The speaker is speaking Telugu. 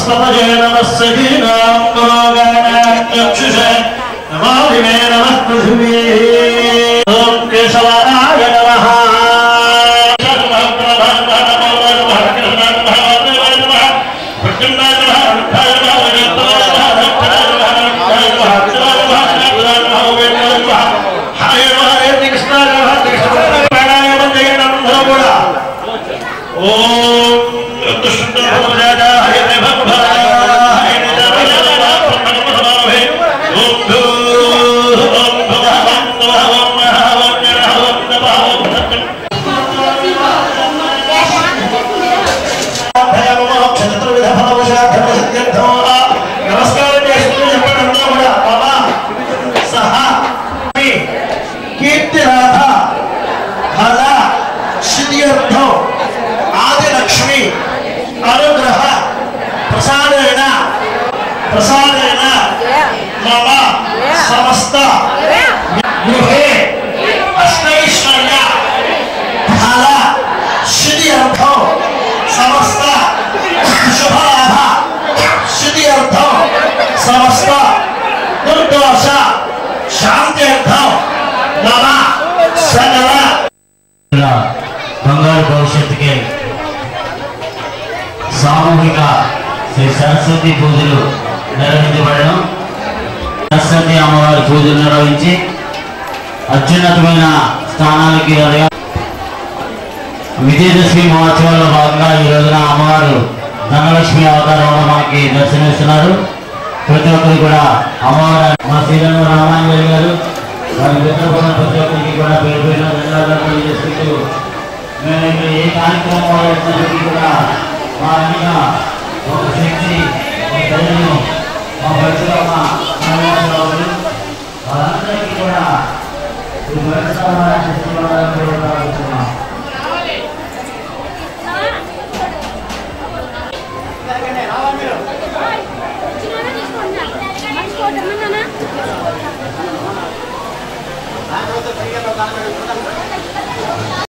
నమస్తమజే నమస్సీనాం పురోగణాక్షుషే నమామి మే నమః పృథివీ ఓం కేశవాయ నమః నమస్కారం చేస్తూ చెప్పండి అందరూ కూడా బాబా సహా కీర్తిరాధ ఫల సిద్ధ్యర్థం ఆదిలక్ష్మి అనుగ్రహ ప్రసాదేన ప్రసాదేన మమ సమస్త గృహే అష్టైశ్వర్య ఫల సిద్ధ్యర్థం సమస్త శుభలాభ సిద్ధ్యర్థం సమస్త దుర్దోష శాంత్యర్థం మమ సకల బంగారు భవిష్యత్తుకి సామూహిక శ్రీ సరస్వతి పూజలు నిర్వహించబడడం సరస్వతి అమ్మవారి పూజలు నిర్వహించి అత్యున్నతమైన స్థానాలకి ఎదగా విజయదశమి మహోత్సవాల్లో భాగంగా ఈ రోజున అమ్మవారు ధనలక్ష్మి అవతారంలో మనకి దర్శనమిస్తున్నారు ప్రతి ఒక్కరు కూడా అమ్మవారు మా శ్రీరంగ రామాంజలి గారు వారి మిత్రపూర్ణ ప్రతి ఒక్కరికి కూడా పేరు పేరు ధన్యవాదాలు తెలియజేసుకుంటూ మేము ఇక్కడ ఏ కార్యక్రమం చేసినప్పటికీ కూడా మా వెనుక ఒక శక్తి ఒక ధైర్యం మా పరిధిలో మా నాయకులు వారందరికీ కూడా ఈ పరిశ్రమ శక్తి